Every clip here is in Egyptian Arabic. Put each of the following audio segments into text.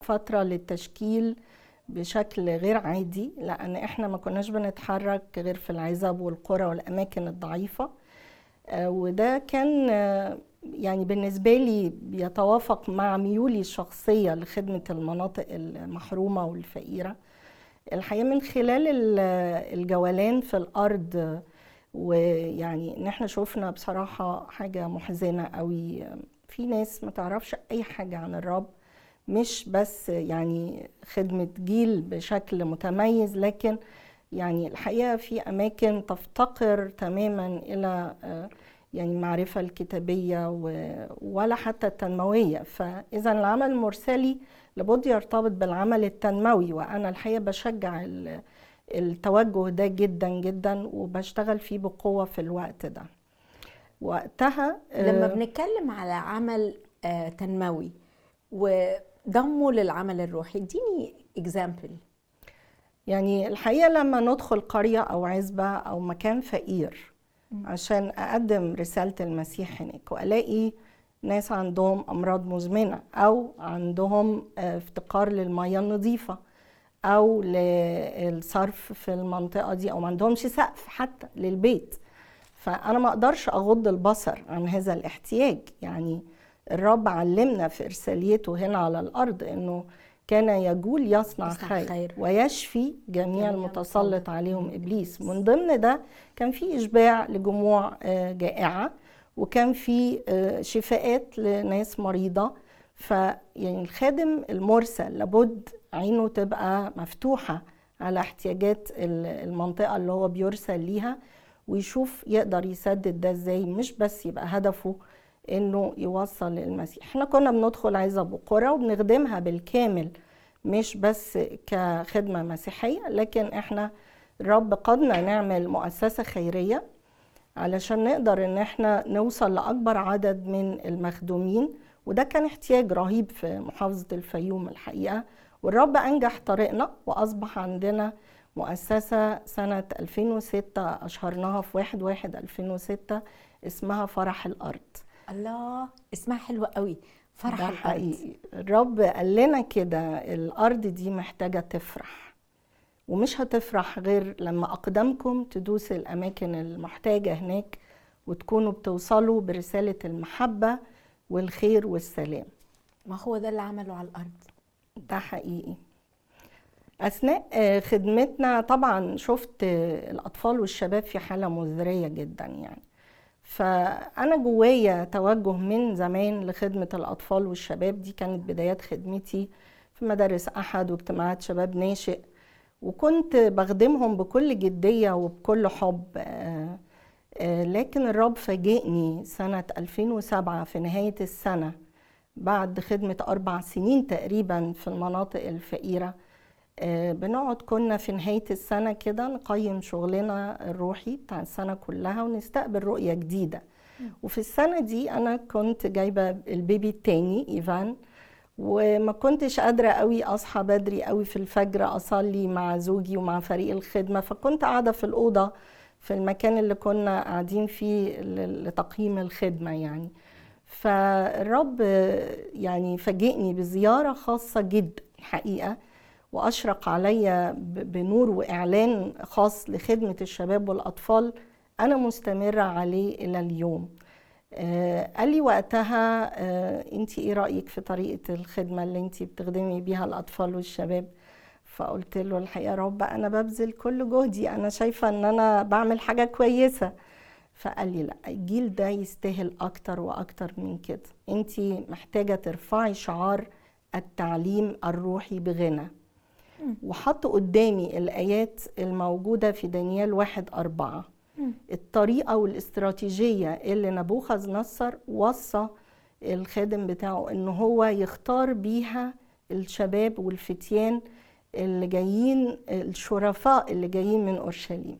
فترة للتشكيل بشكل غير عادي لأن إحنا ما كناش بنتحرك غير في العزب والقرى والأماكن الضعيفة آه، وده كان آه، يعني بالنسبة لي بيتوافق مع ميولي الشخصية لخدمة المناطق المحرومة والفقيرة الحقيقة من خلال الجولان في الأرض ويعني ان احنا شفنا بصراحة حاجة محزنة قوي في ناس ما تعرفش اي حاجة عن الرب مش بس يعني خدمة جيل بشكل متميز لكن يعني الحقيقة في أماكن تفتقر تماما إلى يعني المعرفة الكتابية ولا حتى التنموية فإذا العمل المرسلي لابد يرتبط بالعمل التنموي وأنا الحقيقة بشجع التوجه ده جدا جدا وبشتغل فيه بقوة في الوقت ده وقتها لما بنتكلم على عمل تنموي وضمه للعمل الروحي اديني اكزامبل يعني الحقيقة لما ندخل قرية أو عزبة أو مكان فقير عشان أقدم رسالة المسيح هناك وألاقي ناس عندهم أمراض مزمنة أو عندهم افتقار للمياه النظيفة او للصرف في المنطقه دي او ما عندهمش سقف حتى للبيت فانا ما اقدرش اغض البصر عن هذا الاحتياج يعني الرب علمنا في ارساليته هنا على الارض انه كان يجول يصنع خير, خير ويشفي جميع المتسلط عليهم ابليس من ضمن ده كان في اشباع لجموع جائعه وكان في شفاءات لناس مريضه فيعني الخادم المرسل لابد عينه تبقى مفتوحة على احتياجات المنطقة اللي هو بيرسل ليها ويشوف يقدر يسدد ده ازاي مش بس يبقى هدفه انه يوصل للمسيح احنا كنا بندخل عزب وقرى وبنخدمها بالكامل مش بس كخدمة مسيحية لكن احنا الرب قدنا نعمل مؤسسة خيرية علشان نقدر ان احنا نوصل لأكبر عدد من المخدومين وده كان احتياج رهيب في محافظة الفيوم الحقيقة والرب أنجح طريقنا وأصبح عندنا مؤسسة سنة 2006 أشهرناها في 1 1 2006 اسمها فرح الأرض الله اسمها حلوة قوي فرح ده الأرض حقيقي الرب قال لنا كده الأرض دي محتاجة تفرح ومش هتفرح غير لما أقدامكم تدوس الأماكن المحتاجة هناك وتكونوا بتوصلوا برسالة المحبة والخير والسلام ما هو ده اللي عمله على الأرض ده حقيقي اثناء خدمتنا طبعا شفت الاطفال والشباب في حاله مزريه جدا يعني فانا جوايا توجه من زمان لخدمه الاطفال والشباب دي كانت بدايات خدمتي في مدارس احد واجتماعات شباب ناشئ وكنت بخدمهم بكل جديه وبكل حب لكن الرب فاجئني سنه 2007 في نهايه السنه بعد خدمة أربع سنين تقريبا في المناطق الفقيرة بنقعد كنا في نهاية السنة كده نقيم شغلنا الروحي بتاع السنة كلها ونستقبل رؤية جديدة وفي السنة دي أنا كنت جايبة البيبي التاني إيفان وما كنتش قادرة قوي أصحى بدري قوي في الفجر أصلي مع زوجي ومع فريق الخدمة فكنت قاعدة في الأوضة في المكان اللي كنا قاعدين فيه لتقييم الخدمة يعني فالرب يعني فاجئني بزيارة خاصة جدا الحقيقة وأشرق عليا بنور وإعلان خاص لخدمة الشباب والأطفال أنا مستمرة عليه إلى اليوم قال لي وقتها أنت إيه رأيك في طريقة الخدمة اللي أنت بتخدمي بيها الأطفال والشباب فقلت له الحقيقة رب أنا ببذل كل جهدي أنا شايفة أن أنا بعمل حاجة كويسة فقال لي لا الجيل ده يستاهل اكتر واكتر من كده انت محتاجه ترفعي شعار التعليم الروحي بغنى وحط قدامي الايات الموجوده في دانيال واحد أربعة الطريقه والاستراتيجيه اللي نبوخذ نصر وصى الخادم بتاعه ان هو يختار بيها الشباب والفتيان اللي جايين الشرفاء اللي جايين من اورشليم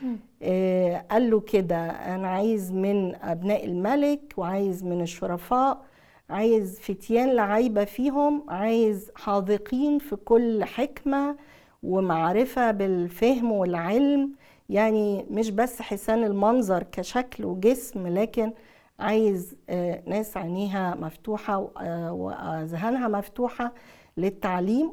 آه قال له كده انا عايز من ابناء الملك وعايز من الشرفاء عايز فتيان لعيبه فيهم عايز حاذقين في كل حكمه ومعرفه بالفهم والعلم يعني مش بس حسان المنظر كشكل وجسم لكن عايز آه ناس عينيها مفتوحه واذهانها مفتوحه للتعليم